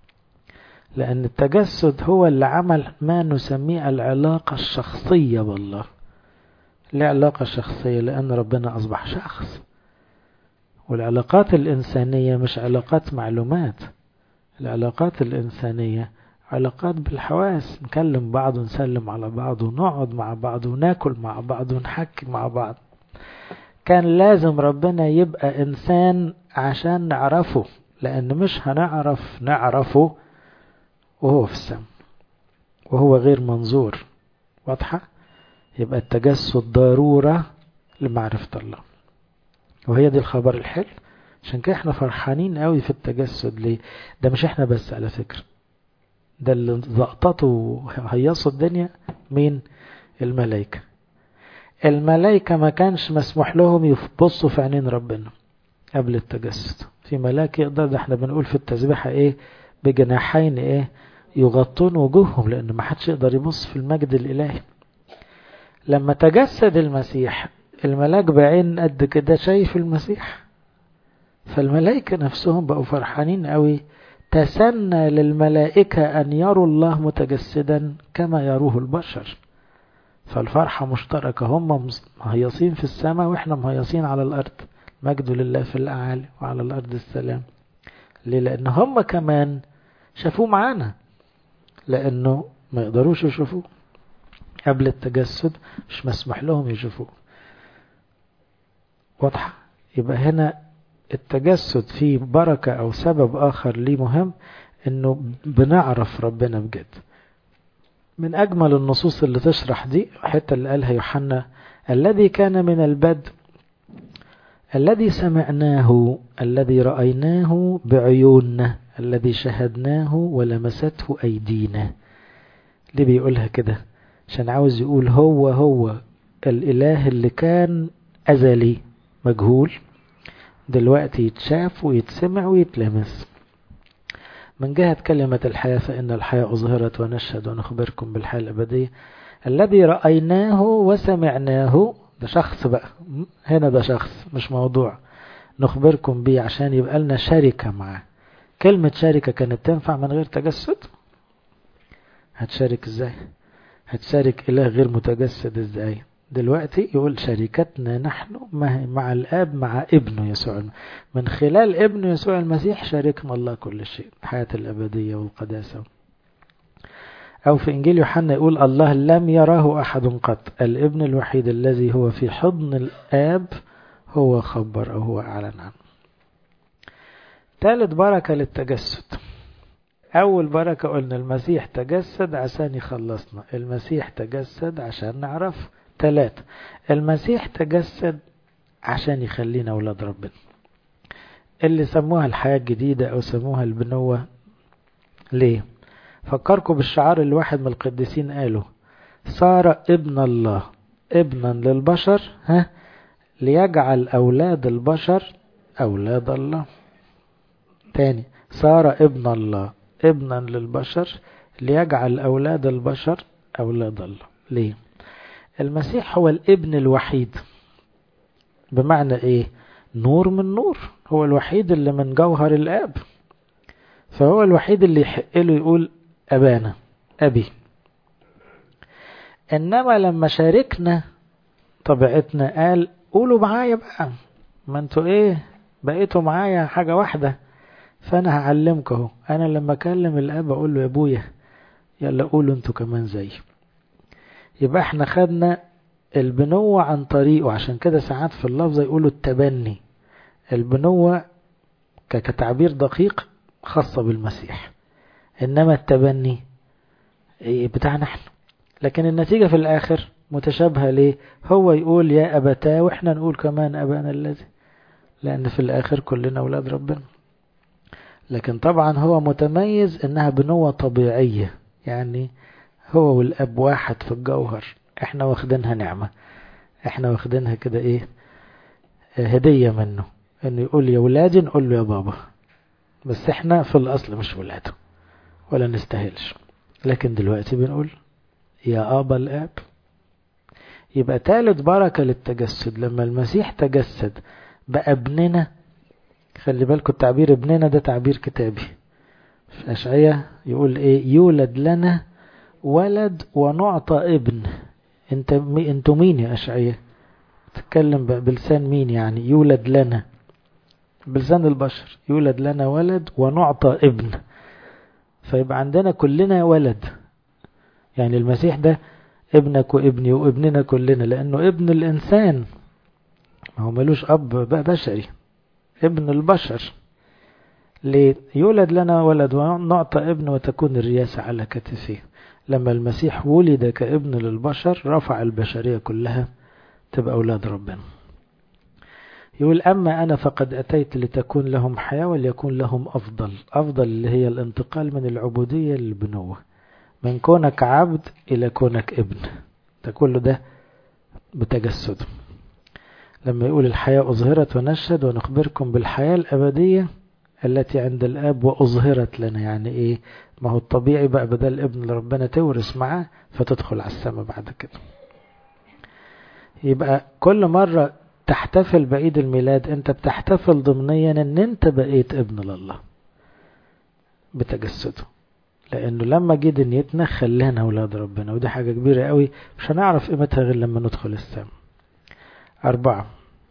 لان التجسد هو اللي عمل ما نسميه العلاقة الشخصية بالله ليه علاقة شخصية لان ربنا اصبح شخص والعلاقات الانسانية مش علاقات معلومات العلاقات الانسانية علاقات بالحواس نكلم بعض ونسلم على بعض ونقعد مع بعض وناكل مع بعض ونحكي مع بعض كان لازم ربنا يبقى إنسان عشان نعرفه لأن مش هنعرف نعرفه وهو في السماء وهو غير منظور واضحة يبقى التجسد ضرورة لمعرفة الله وهي دي الخبر الحلو عشان كده احنا فرحانين قوي في التجسد ليه ده مش احنا بس على فكرة ده اللي زقطته وهيصوا الدنيا مين الملائكة الملائكة ما كانش مسموح لهم يبصوا في عينين ربنا قبل التجسد في ملاك يقدر ده احنا بنقول في التسبيحة ايه بجناحين ايه يغطون وجوههم لان ما حدش يقدر يبص في المجد الالهي لما تجسد المسيح الملاك بعين قد كده شايف المسيح فالملائكة نفسهم بقوا فرحانين قوي تسنى للملائكة أن يروا الله متجسدا كما يروه البشر فالفرحة مشتركة هم مهيصين في السماء وإحنا مهيصين على الأرض مجد لله في الأعالي وعلى الأرض السلام ليه لأن هم كمان شافوه معانا لأنه ما يقدروش يشوفوه قبل التجسد مش مسمح لهم يشوفوه واضحة يبقى هنا التجسد فيه بركة أو سبب آخر ليه مهم إنه بنعرف ربنا بجد من أجمل النصوص اللي تشرح دي حتى اللي قالها يوحنا الذي كان من البدء الذي سمعناه الذي رأيناه بعيوننا الذي شهدناه ولمسته أيدينا ليه بيقولها كده عشان عاوز يقول هو هو الإله اللي كان أزلي مجهول دلوقتي يتشاف ويتسمع ويتلمس من جهة كلمة الحياة فإن الحياة أظهرت ونشهد ونخبركم بالحياة الأبدية الذي رأيناه وسمعناه ده شخص بقى هنا ده شخص مش موضوع نخبركم بيه عشان يبقى لنا شركة معاه كلمة شركة كانت تنفع من غير تجسد هتشارك ازاي هتشارك إله غير متجسد ازاي دلوقتي يقول شركتنا نحن مع الآب مع ابنه يسوع من خلال ابنه يسوع المسيح شاركنا الله كل شيء الحياة الأبدية والقداسة أو في إنجيل يوحنا يقول الله لم يراه أحد قط الابن الوحيد الذي هو في حضن الآب هو خبر أو هو أعلن عنه ثالث بركة للتجسد أول بركة قلنا المسيح تجسد عشان يخلصنا المسيح تجسد عشان نعرفه ثلاثة المسيح تجسد عشان يخلينا أولاد ربنا اللي سموها الحياة الجديدة أو سموها البنوة ليه فكركم بالشعار اللي واحد من القديسين قاله صار ابن الله ابنا للبشر ها ليجعل أولاد البشر أولاد الله تاني صار ابن الله ابنا للبشر ليجعل أولاد البشر أولاد الله ليه المسيح هو الابن الوحيد بمعنى ايه نور من نور هو الوحيد اللي من جوهر الاب فهو الوحيد اللي يحق له يقول ابانا ابي انما لما شاركنا طبيعتنا قال قولوا معايا بقى ما انتوا ايه بقيتوا معايا حاجة واحدة فانا هعلمك اهو انا لما اكلم الاب اقول له يا ابويا يلا قولوا انتوا كمان زي يبقى احنا خدنا البنوة عن طريقه عشان كده ساعات في اللفظ يقولوا التبني البنوة كتعبير دقيق خاصة بالمسيح إنما التبني بتاعنا احنا لكن النتيجة في الآخر متشابهة ليه هو يقول يا أبتاه وإحنا نقول كمان أبانا الذي لأن في الآخر كلنا أولاد ربنا لكن طبعا هو متميز إنها بنوة طبيعية يعني هو والأب واحد في الجوهر احنا واخدينها نعمة احنا واخدينها كده ايه هدية منه انه يقول يا ولادي نقول له يا بابا بس احنا في الاصل مش ولاده ولا نستاهلش لكن دلوقتي بنقول يا ابا الاب يبقى ثالث بركة للتجسد لما المسيح تجسد بقى ابننا خلي بالكم التعبير ابننا ده تعبير كتابي في أشعية يقول ايه يولد لنا ولد ونعطى ابن انت انتوا مين يا اشعياء تتكلم بلسان مين يعني يولد لنا بلسان البشر يولد لنا ولد ونعطى ابن فيبقى عندنا كلنا ولد يعني المسيح ده ابنك وابني وابننا كلنا لانه ابن الانسان ما هو ملوش اب بشري ابن البشر ليه يولد لنا ولد ونعطى ابن وتكون الرياسة على كتفيه لما المسيح ولد كابن للبشر رفع البشرية كلها تبقى أولاد ربنا يقول أما أنا فقد أتيت لتكون لهم حياة وليكون لهم أفضل أفضل اللي هي الانتقال من العبودية للبنوة من كونك عبد إلى كونك ابن ده كله ده بتجسد لما يقول الحياة أظهرت ونشهد ونخبركم بالحياة الأبدية التي عند الآب وأظهرت لنا يعني إيه ما هو الطبيعي بقى بدل ابن اللي ربنا تورث معاه فتدخل على السماء بعد كده يبقى كل مرة تحتفل بعيد الميلاد انت بتحتفل ضمنيا ان انت بقيت ابن لله بتجسده لانه لما جه دنيتنا خلانا اولاد ربنا ودي حاجة كبيرة قوي مش هنعرف قيمتها غير لما ندخل السماء أربعة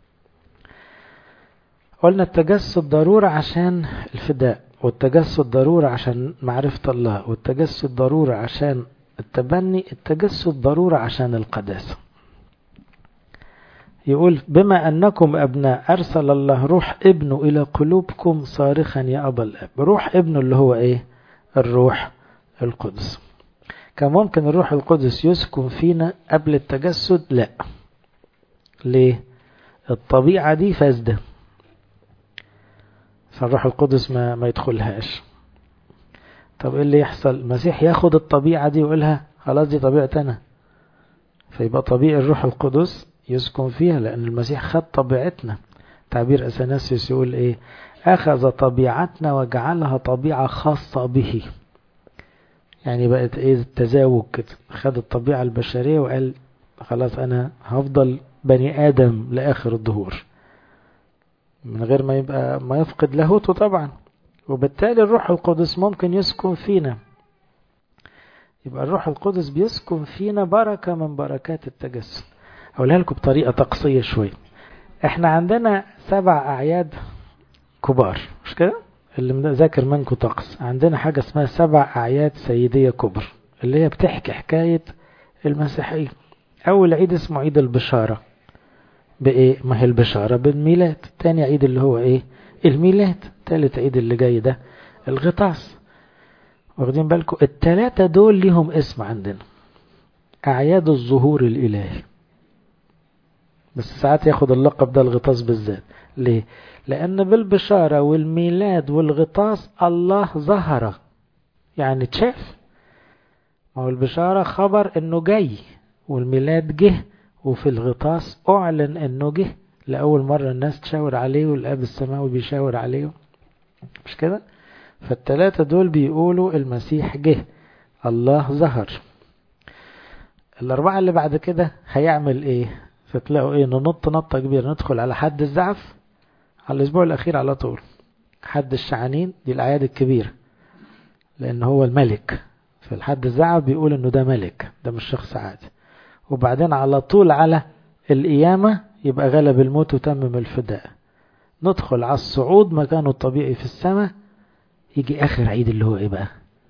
قلنا التجسد ضرورة عشان الفداء والتجسد ضرورة عشان معرفة الله والتجسد ضرورة عشان التبني التجسد ضرورة عشان القداسة يقول بما أنكم أبناء أرسل الله روح ابنه إلى قلوبكم صارخا يا أبا الأب روح ابنه اللي هو إيه الروح القدس كان ممكن الروح القدس يسكن فينا قبل التجسد لا ليه الطبيعة دي فاسدة فالروح القدس ما, ما يدخلهاش طب ايه اللي يحصل المسيح ياخد الطبيعة دي ويقولها خلاص دي طبيعتنا فيبقى طبيعي الروح القدس يسكن فيها لأن المسيح خد طبيعتنا تعبير أثناسيوس يقول إيه أخذ طبيعتنا وجعلها طبيعة خاصة به يعني بقت إيه التزاوج كده خد الطبيعة البشرية وقال خلاص أنا هفضل بني آدم لآخر الظهور من غير ما يبقى ما يفقد لاهوته طبعا وبالتالي الروح القدس ممكن يسكن فينا يبقى الروح القدس بيسكن فينا بركة من بركات التجسد أقولها لكم بطريقة طقسية شوية احنا عندنا سبع أعياد كبار مش كده اللي ذاكر منكم طقس عندنا حاجة اسمها سبع أعياد سيدية كبر اللي هي بتحكي حكاية المسيحية أول عيد اسمه عيد البشارة بإيه ما هي البشارة بالميلاد تاني عيد اللي هو إيه الميلاد تالت عيد اللي جاي ده الغطاس واخدين بالكم التلاتة دول ليهم اسم عندنا أعياد الظهور الإلهي بس ساعات ياخد اللقب ده الغطاس بالذات ليه لأن بالبشارة والميلاد والغطاس الله ظهر يعني تشاف ما هو البشارة خبر انه جاي والميلاد جه وفي الغطاس اعلن انه جه لأول مرة الناس تشاور عليه والاب السماوي بيشاور عليه مش كده فالتلاتة دول بيقولوا المسيح جه الله ظهر الأربعة اللي بعد كده هيعمل ايه فتلاقوا ايه ننط نطة كبيرة ندخل على حد الزعف على الأسبوع الأخير على طول حد الشعانين دي الأعياد الكبيرة لأن هو الملك في الحد الزعف بيقول إنه ده ملك ده مش شخص عادي وبعدين على طول على القيامة يبقى غلب الموت وتمم الفداء ندخل على الصعود مكانه الطبيعي في السماء يجي آخر عيد اللي هو إيه بقى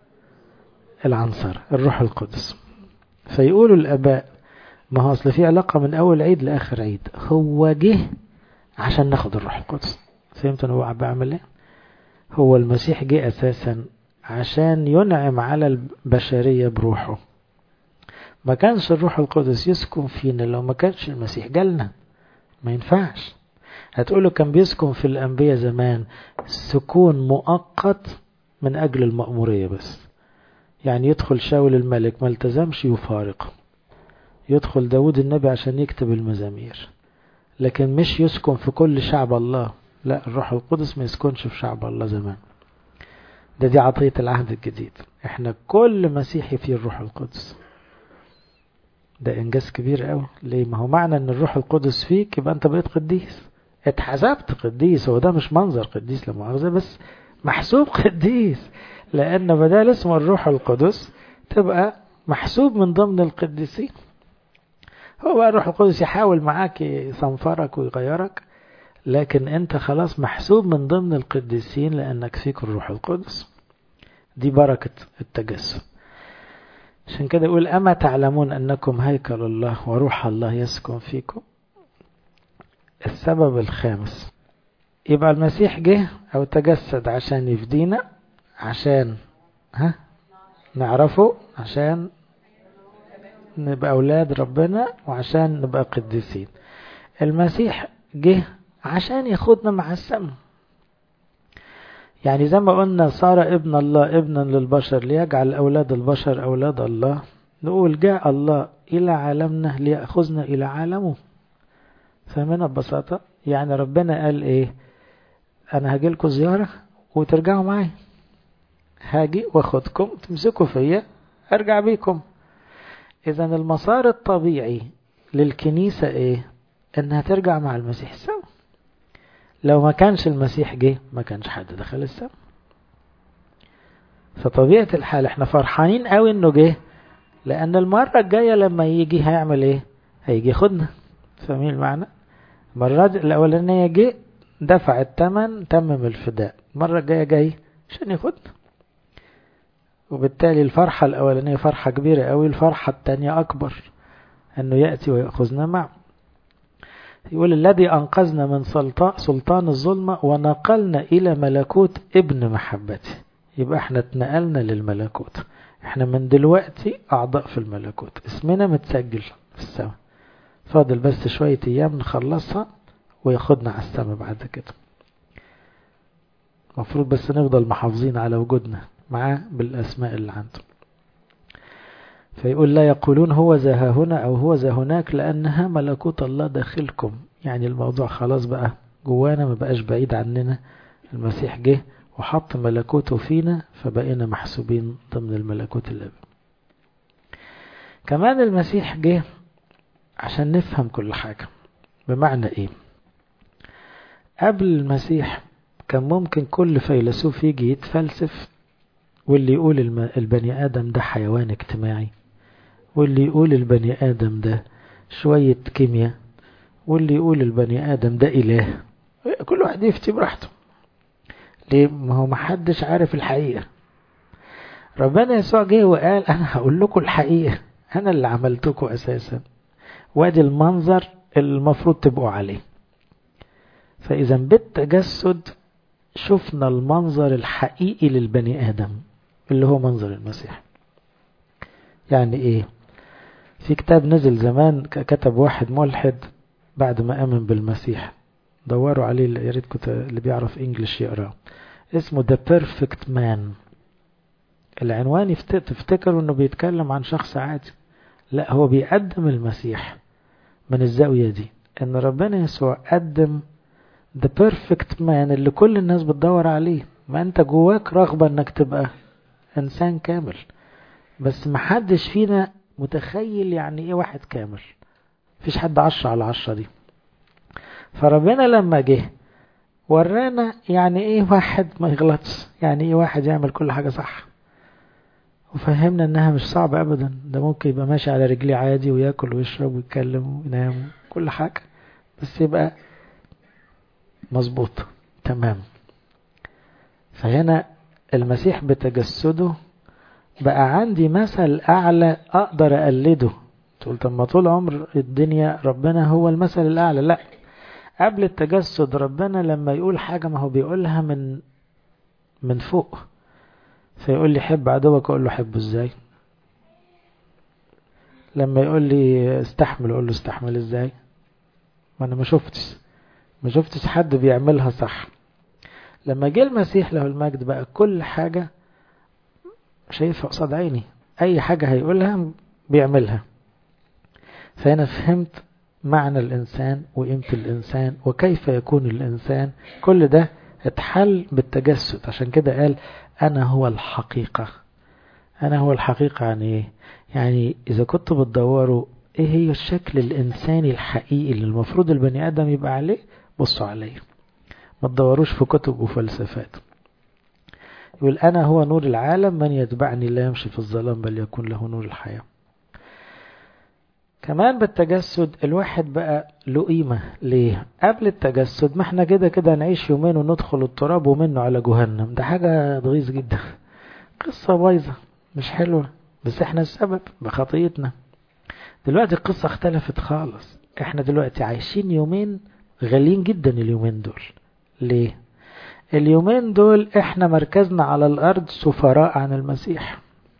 العنصر الروح القدس فيقولوا الآباء ما هو أصل في علاقة من أول عيد لآخر عيد هو جه عشان ناخد الروح القدس فهمت أنا هو بعمل إيه هو المسيح جه أساسا عشان ينعم على البشرية بروحه ما كانش الروح القدس يسكن فينا لو ما كانش المسيح جالنا ما ينفعش هتقوله كان بيسكن في الأنبياء زمان سكون مؤقت من أجل المأمورية بس يعني يدخل شاول الملك ما التزمش يفارقه يدخل داود النبي عشان يكتب المزامير لكن مش يسكن في كل شعب الله لا الروح القدس ما يسكنش في شعب الله زمان ده دي عطية العهد الجديد احنا كل مسيحي فيه الروح القدس ده انجاز كبير قوي ليه ما هو معنى ان الروح القدس فيك يبقى انت بقيت قديس اتحسبت قديس هو ده مش منظر قديس لمؤاخذة بس محسوب قديس لان بدل اسمه الروح القدس تبقى محسوب من ضمن القديسين هو بقى الروح القدس يحاول معاك يصنفرك ويغيرك لكن انت خلاص محسوب من ضمن القديسين لانك فيك الروح القدس دي بركة التجسد عشان كده يقول أما تعلمون أنكم هيكل الله وروح الله يسكن فيكم السبب الخامس يبقى المسيح جه أو تجسد عشان يفدينا عشان ها نعرفه عشان نبقى أولاد ربنا وعشان نبقى قديسين المسيح جه عشان ياخدنا مع السماء يعني زي ما قلنا صار ابن الله ابنا للبشر ليجعل أولاد البشر أولاد الله نقول جاء الله إلى عالمنا ليأخذنا إلى عالمه فاهمينها ببساطة يعني ربنا قال ايه انا هاجي لكم زيارة وترجعوا معي هاجي واخدكم تمسكوا فيا ارجع بيكم اذا المسار الطبيعي للكنيسة ايه انها ترجع مع المسيح السما لو ما كانش المسيح جه ما كانش حد دخل السما فطبيعة الحال احنا فرحانين قوي انه جه لان المرة الجاية لما يجي هيعمل ايه هيجي ياخدنا فاهمين المعنى المرة الاولانية جه دفع الثمن تمم الفداء المرة الجاية جاي عشان ياخدنا وبالتالي الفرحة الأولانية فرحة كبيرة قوي الفرحة الثانية أكبر أنه يأتي ويأخذنا معه يقول الذي أنقذنا من سلطان الظلمة ونقلنا إلى ملكوت ابن محبته يبقى احنا اتنقلنا للملكوت احنا من دلوقتي أعضاء في الملكوت اسمنا متسجل في السماء فاضل بس شوية أيام نخلصها وياخدنا على السماء بعد كده المفروض بس نفضل محافظين على وجودنا معاه بالأسماء اللي عنده فيقول لا يقولون هو ذا هنا أو هو ذا هناك لأنها ملكوت الله داخلكم يعني الموضوع خلاص بقى جوانا ما بقاش بعيد عننا المسيح جه وحط ملكوته فينا فبقينا محسوبين ضمن الملكوت الأبي كمان المسيح جه عشان نفهم كل حاجة بمعنى ايه قبل المسيح كان ممكن كل فيلسوف يجي يتفلسف واللي يقول البني آدم ده حيوان اجتماعي واللي يقول البني آدم ده شوية كيمياء واللي يقول البني آدم ده إله كل واحد يفتي براحته ليه ما هو محدش عارف الحقيقة ربنا يسوع جه وقال أنا هقول لكم الحقيقة أنا اللي عملتكم أساسا وادي المنظر اللي المفروض تبقوا عليه فإذا بالتجسد شفنا المنظر الحقيقي للبني آدم اللي هو منظر المسيح يعني ايه في كتاب نزل زمان كتب واحد ملحد بعد ما امن بالمسيح دوروا عليه يا ريت كنت اللي بيعرف انجلش يقراه اسمه The Perfect Man العنوان تفتكروا انه بيتكلم عن شخص عادي لا هو بيقدم المسيح من الزاوية دي ان ربنا يسوع قدم The Perfect Man اللي كل الناس بتدور عليه ما انت جواك رغبة انك تبقى انسان كامل بس محدش فينا متخيل يعني ايه واحد كامل مفيش حد عشرة على عشرة دي فربنا لما جه ورانا يعني ايه واحد ما يغلطش يعني ايه واحد يعمل كل حاجة صح وفهمنا انها مش صعبة ابدا ده ممكن يبقى ماشي على رجليه عادي وياكل ويشرب ويتكلم وينام كل حاجة بس يبقى مظبوط تمام فهنا المسيح بتجسده بقى عندي مثل أعلى أقدر أقلده تقول طب ما طول عمر الدنيا ربنا هو المثل الأعلى لا قبل التجسد ربنا لما يقول حاجة ما هو بيقولها من من فوق فيقول لي حب عدوك أقول له حبه ازاي لما يقول لي استحمل أقول له استحمل ازاي ما أنا ما شفتش ما شفتش حد بيعملها صح لما جه المسيح له المجد بقى كل حاجة شايفها قصاد عيني أي حاجة هيقولها بيعملها فأنا فهمت معنى الإنسان وقيمة الإنسان وكيف يكون الإنسان كل ده اتحل بالتجسد عشان كده قال أنا هو الحقيقة أنا هو الحقيقة يعني إيه؟ يعني إذا كنتوا بتدوروا إيه هي الشكل الإنساني الحقيقي اللي المفروض البني آدم يبقى عليه بصوا عليه ما تدوروش في كتب وفلسفات يقول أنا هو نور العالم من يتبعني لا يمشي في الظلام بل يكون له نور الحياة كمان بالتجسد الواحد بقى له قيمة ليه قبل التجسد ما احنا كده كده نعيش يومين وندخل التراب ومنه على جهنم ده حاجة تغيظ جدا قصة بايظة مش حلوة بس احنا السبب بخطيتنا دلوقتي القصة اختلفت خالص احنا دلوقتي عايشين يومين غاليين جدا اليومين دول ليه اليومين دول احنا مركزنا على الارض سفراء عن المسيح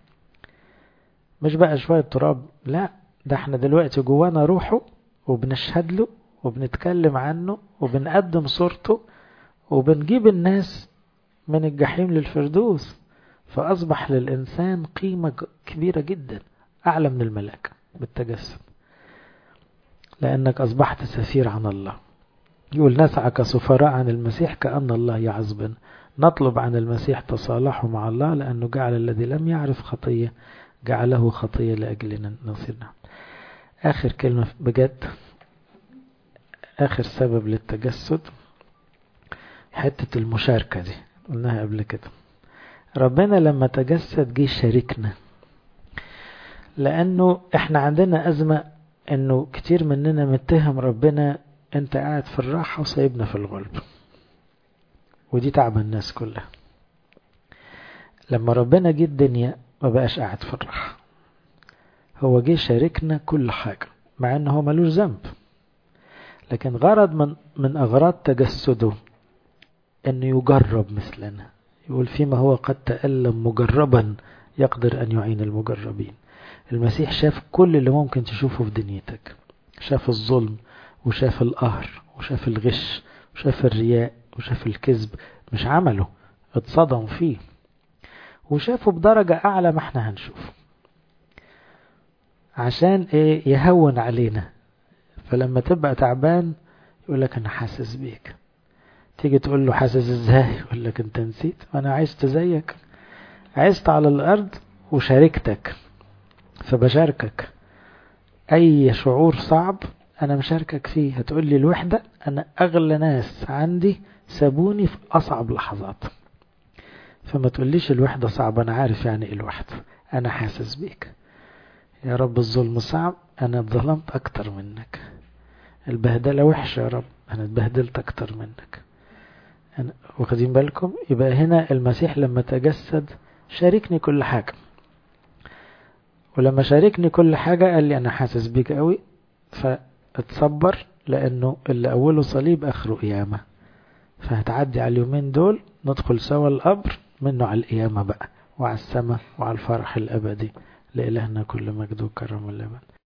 مش بقى شوية تراب لا ده احنا دلوقتي جوانا روحه وبنشهد له وبنتكلم عنه وبنقدم صورته وبنجيب الناس من الجحيم للفردوس فأصبح للإنسان قيمة كبيرة جدا أعلى من الملاك بالتجسد لأنك أصبحت سفير عن الله يقول نسعى كسفراء عن المسيح كأن الله يعز بنا نطلب عن المسيح تصالحه مع الله لأنه جعل الذي لم يعرف خطية جعله خطية لأجلنا نصيرنا آخر كلمة بجد آخر سبب للتجسد حتة المشاركة دي قلناها قبل كده ربنا لما تجسد جه شاركنا لأنه احنا عندنا أزمة انه كتير مننا متهم ربنا انت قاعد في الراحة وسايبنا في الغلب ودي تعب الناس كلها لما ربنا جه الدنيا ما بقاش قاعد في الراحة هو جه شاركنا كل حاجة مع انه هو ملوش ذنب لكن غرض من من اغراض تجسده انه يجرب مثلنا يقول فيما هو قد تألم مجربا يقدر ان يعين المجربين المسيح شاف كل اللي ممكن تشوفه في دنيتك شاف الظلم وشاف القهر وشاف الغش وشاف الرياء وشاف الكذب مش عمله اتصدم فيه وشافه بدرجة أعلى ما احنا هنشوف عشان ايه يهون علينا فلما تبقى تعبان يقول لك انا حاسس بيك تيجي تقول له حاسس ازاي يقول لك انت نسيت انا عشت زيك عشت على الارض وشاركتك فبشاركك اي شعور صعب انا مشاركك فيه هتقول لي الوحدة انا اغلى ناس عندي سابوني في اصعب لحظات فما تقوليش الوحدة صعبة انا عارف يعني ايه الوحدة انا حاسس بيك يا رب الظلم صعب انا اتظلمت اكتر منك البهدلة وحشة يا رب انا اتبهدلت اكتر منك أنا واخدين بالكم يبقى هنا المسيح لما تجسد شاركني كل حاجة ولما شاركني كل حاجة قال لي انا حاسس بيك قوي فاتصبر لانه اللي اوله صليب اخره قيامة فهتعدي على اليومين دول ندخل سوا القبر منه على القيامة بقى وعلى السماء وعلى الفرح الابدي لإلهنا كل مجد وكرم الأبد